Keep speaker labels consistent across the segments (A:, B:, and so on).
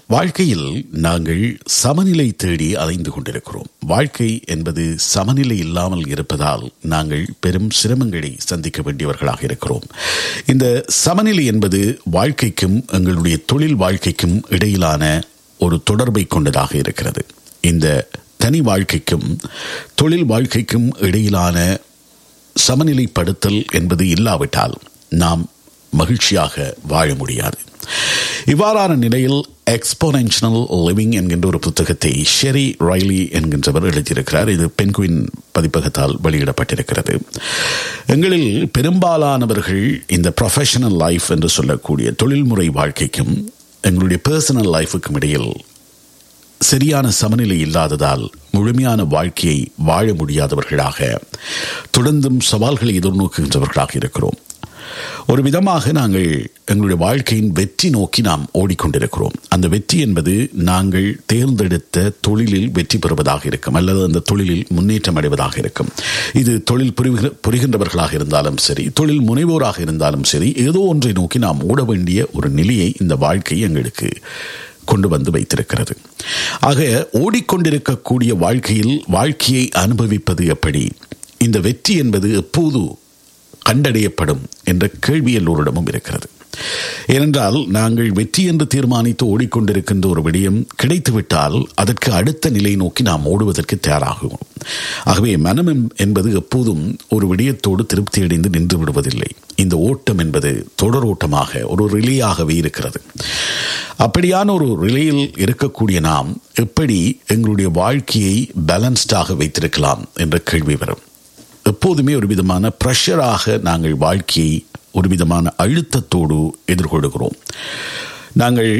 A: வாழ்க்கையில் நாங்கள் சமநிலை தேடி அலைந்து கொண்டிருக்கிறோம் வாழ்க்கை என்பது சமநிலை இல்லாமல் இருப்பதால் நாங்கள் பெரும் சிரமங்களை சந்திக்க வேண்டியவர்களாக இருக்கிறோம் இந்த சமநிலை என்பது வாழ்க்கைக்கும் எங்களுடைய தொழில் வாழ்க்கைக்கும் இடையிலான ஒரு தொடர்பை கொண்டதாக இருக்கிறது இந்த தனி வாழ்க்கைக்கும் தொழில் வாழ்க்கைக்கும் இடையிலான சமநிலைப்படுத்தல் என்பது இல்லாவிட்டால் நாம் மகிழ்ச்சியாக வாழ முடியாது இவ்வாறான நிலையில் எக்ஸ்போனென்ஷனல் லிவிங் என்கின்ற ஒரு புத்தகத்தை ஷெரி ரைலி என்கின்றவர் எழுதியிருக்கிறார் இது பென்குயின் பதிப்பகத்தால் வெளியிடப்பட்டிருக்கிறது எங்களில் பெரும்பாலானவர்கள் இந்த ப்ரொஃபஷனல் லைஃப் என்று சொல்லக்கூடிய தொழில்முறை வாழ்க்கைக்கும் எங்களுடைய பர்சனல் லைஃபுக்கும் இடையில் சரியான சமநிலை இல்லாததால் முழுமையான வாழ்க்கையை வாழ முடியாதவர்களாக தொடர்ந்தும் சவால்களை எதிர்நோக்குகின்றவர்களாக இருக்கிறோம் ஒரு விதமாக நாங்கள் எங்களுடைய வாழ்க்கையின் வெற்றி நோக்கி நாம் ஓடிக்கொண்டிருக்கிறோம் அந்த வெற்றி என்பது நாங்கள் தேர்ந்தெடுத்த தொழிலில் வெற்றி பெறுவதாக இருக்கும் அல்லது அந்த தொழிலில் முன்னேற்றம் அடைவதாக இருக்கும் இது தொழில் புரிகிற புரிகின்றவர்களாக இருந்தாலும் சரி தொழில் முனைவோராக இருந்தாலும் சரி ஏதோ ஒன்றை நோக்கி நாம் ஓட வேண்டிய ஒரு நிலையை இந்த வாழ்க்கை எங்களுக்கு கொண்டு வந்து வைத்திருக்கிறது ஆக ஓடிக்கொண்டிருக்கக்கூடிய வாழ்க்கையில் வாழ்க்கையை அனுபவிப்பது எப்படி இந்த வெற்றி என்பது எப்போது கண்டறியப்படும் என்ற கேள்வி எல்லோரிடமும் இருக்கிறது ஏனென்றால் நாங்கள் வெற்றி என்று தீர்மானித்து ஓடிக்கொண்டிருக்கின்ற ஒரு விடயம் கிடைத்துவிட்டால் அதற்கு அடுத்த நிலை நோக்கி நாம் ஓடுவதற்கு தயாராகும் ஆகவே மனம் என்பது எப்போதும் ஒரு விடயத்தோடு திருப்தி அடைந்து நின்று விடுவதில்லை இந்த ஓட்டம் என்பது தொடர் ஓட்டமாக ஒரு ரிலேயாகவே இருக்கிறது அப்படியான ஒரு ரிலையில் இருக்கக்கூடிய நாம் எப்படி எங்களுடைய வாழ்க்கையை பேலன்ஸ்டாக வைத்திருக்கலாம் என்ற கேள்வி வரும் எப்போதுமே ஒரு விதமான ப்ரெஷராக நாங்கள் வாழ்க்கையை ஒரு விதமான அழுத்தத்தோடு எதிர்கொள்கிறோம் நாங்கள்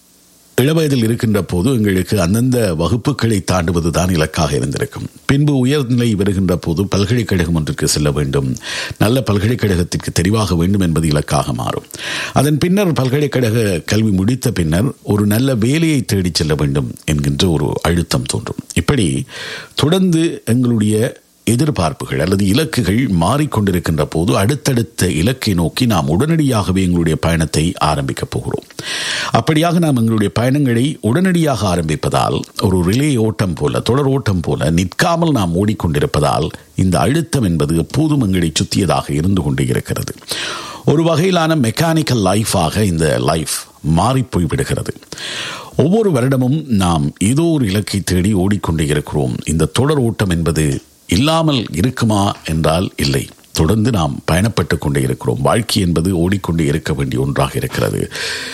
A: இளவயதில் இருக்கின்ற போது எங்களுக்கு அந்தந்த வகுப்புகளை தாண்டுவது தான் இலக்காக இருந்திருக்கும் பின்பு உயர்நிலை வருகின்ற போது பல்கலைக்கழகம் ஒன்றிற்கு செல்ல வேண்டும் நல்ல பல்கலைக்கழகத்திற்கு தெரிவாக வேண்டும் என்பது இலக்காக மாறும் அதன் பின்னர் பல்கலைக்கழக கல்வி முடித்த பின்னர் ஒரு நல்ல வேலையை தேடிச் செல்ல வேண்டும் என்கின்ற ஒரு அழுத்தம் தோன்றும் இப்படி தொடர்ந்து எங்களுடைய எதிர்பார்ப்புகள் அல்லது இலக்குகள் மாறிக்கொண்டிருக்கின்ற போது அடுத்தடுத்த இலக்கை நோக்கி நாம் உடனடியாகவே எங்களுடைய பயணத்தை ஆரம்பிக்கப் போகிறோம் அப்படியாக நாம் எங்களுடைய பயணங்களை உடனடியாக ஆரம்பிப்பதால் ஒரு ரிலே ஓட்டம் போல தொடர் ஓட்டம் போல நிற்காமல் நாம் ஓடிக்கொண்டிருப்பதால் இந்த அழுத்தம் என்பது எப்போதும் எங்களை சுத்தியதாக இருந்து கொண்டே இருக்கிறது ஒரு வகையிலான மெக்கானிக்கல் லைஃபாக இந்த லைஃப் மாறி போய்விடுகிறது ஒவ்வொரு வருடமும் நாம் ஏதோ ஒரு இலக்கை தேடி ஓடிக்கொண்டே இருக்கிறோம் இந்த தொடர் ஓட்டம் என்பது இல்லாமல் இருக்குமா என்றால் இல்லை தொடர்ந்து நாம் பயணப்பட்டு கொண்டே இருக்கிறோம் வாழ்க்கை என்பது ஓடிக்கொண்டே இருக்க வேண்டிய ஒன்றாக இருக்கிறது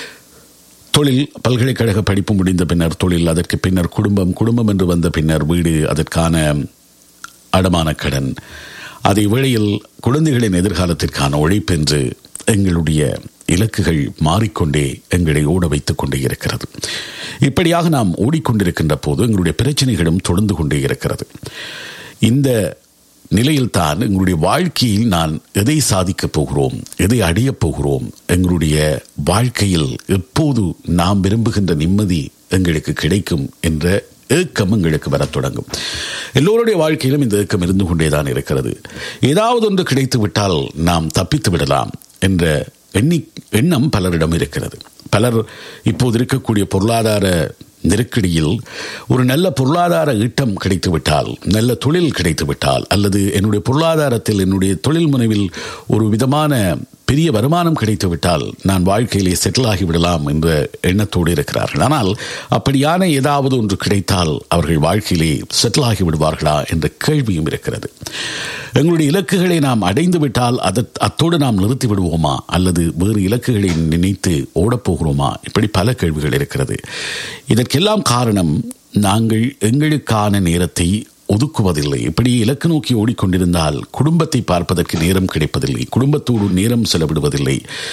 A: தொழில் பல்கலைக்கழக படிப்பு முடிந்த பின்னர் தொழில் அதற்கு பின்னர் குடும்பம் குடும்பம் என்று வந்த பின்னர் வீடு அதற்கான அடமான கடன் அதே வேளையில் குழந்தைகளின் எதிர்காலத்திற்கான உழைப்பென்று எங்களுடைய இலக்குகள் மாறிக்கொண்டே எங்களை ஓட வைத்துக் கொண்டே இருக்கிறது இப்படியாக நாம் ஓடிக்கொண்டிருக்கின்ற போது எங்களுடைய பிரச்சனைகளும் தொடர்ந்து கொண்டே இருக்கிறது இந்த நிலையில்தான் எங்களுடைய வாழ்க்கையில் நான் எதை சாதிக்கப் போகிறோம் எதை அடையப் போகிறோம் எங்களுடைய வாழ்க்கையில் எப்போது நாம் விரும்புகின்ற நிம்மதி எங்களுக்கு கிடைக்கும் என்ற ஏக்கம் எங்களுக்கு வரத் தொடங்கும் எல்லோருடைய வாழ்க்கையிலும் இந்த ஏக்கம் இருந்து கொண்டேதான் இருக்கிறது ஏதாவது ஒன்று கிடைத்து விட்டால் நாம் தப்பித்து விடலாம் என்ற எண்ணி எண்ணம் பலரிடம் இருக்கிறது பலர் இப்போது இருக்கக்கூடிய பொருளாதார நெருக்கடியில் ஒரு நல்ல பொருளாதார ஈட்டம் கிடைத்துவிட்டால் நல்ல தொழில் கிடைத்துவிட்டால் அல்லது என்னுடைய பொருளாதாரத்தில் என்னுடைய தொழில் முனைவில் ஒரு விதமான பெரிய வருமானம் கிடைத்துவிட்டால் நான் வாழ்க்கையிலே செட்டில் ஆகிவிடலாம் என்ற எண்ணத்தோடு இருக்கிறார்கள் ஆனால் அப்படியான ஏதாவது ஒன்று கிடைத்தால் அவர்கள் வாழ்க்கையிலே செட்டில் ஆகி விடுவார்களா என்ற கேள்வியும் இருக்கிறது எங்களுடைய இலக்குகளை நாம் அடைந்து விட்டால் அதை அத்தோடு நாம் நிறுத்தி விடுவோமா அல்லது வேறு இலக்குகளை நினைத்து ஓடப்போகிறோமா இப்படி பல கேள்விகள் இருக்கிறது இதற்கெல்லாம் காரணம் நாங்கள் எங்களுக்கான நேரத்தை ஒதுக்குவதில்லை இப்படி இலக்கு நோக்கி ஓடிக்கொண்டிருந்தால் குடும்பத்தை பார்ப்பதற்கு நேரம் கிடைப்பதில்லை குடும்பத்தோடு நேரம் செலவிடுவதில்லை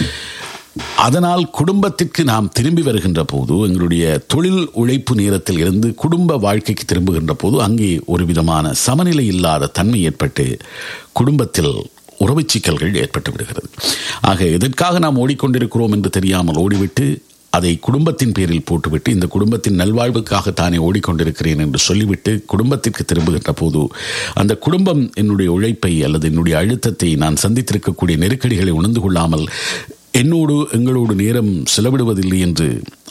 A: அதனால் குடும்பத்திற்கு நாம் திரும்பி வருகின்ற போது எங்களுடைய தொழில் உழைப்பு நேரத்தில் இருந்து குடும்ப வாழ்க்கைக்கு திரும்புகின்ற போது அங்கே ஒரு விதமான சமநிலை இல்லாத தன்மை ஏற்பட்டு குடும்பத்தில் உறவு சிக்கல்கள் ஏற்பட்டு விடுகிறது ஆக எதற்காக நாம் ஓடிக்கொண்டிருக்கிறோம் என்று தெரியாமல் ஓடிவிட்டு அதை குடும்பத்தின் பேரில் போட்டுவிட்டு இந்த குடும்பத்தின் நல்வாழ்வுக்காக தானே ஓடிக்கொண்டிருக்கிறேன் என்று சொல்லிவிட்டு குடும்பத்திற்கு திரும்புகின்ற போது அந்த குடும்பம் என்னுடைய உழைப்பை அல்லது என்னுடைய அழுத்தத்தை நான் சந்தித்திருக்கக்கூடிய நெருக்கடிகளை உணர்ந்து கொள்ளாமல் என்னோடு எங்களோடு நேரம் செலவிடுவதில்லை என்று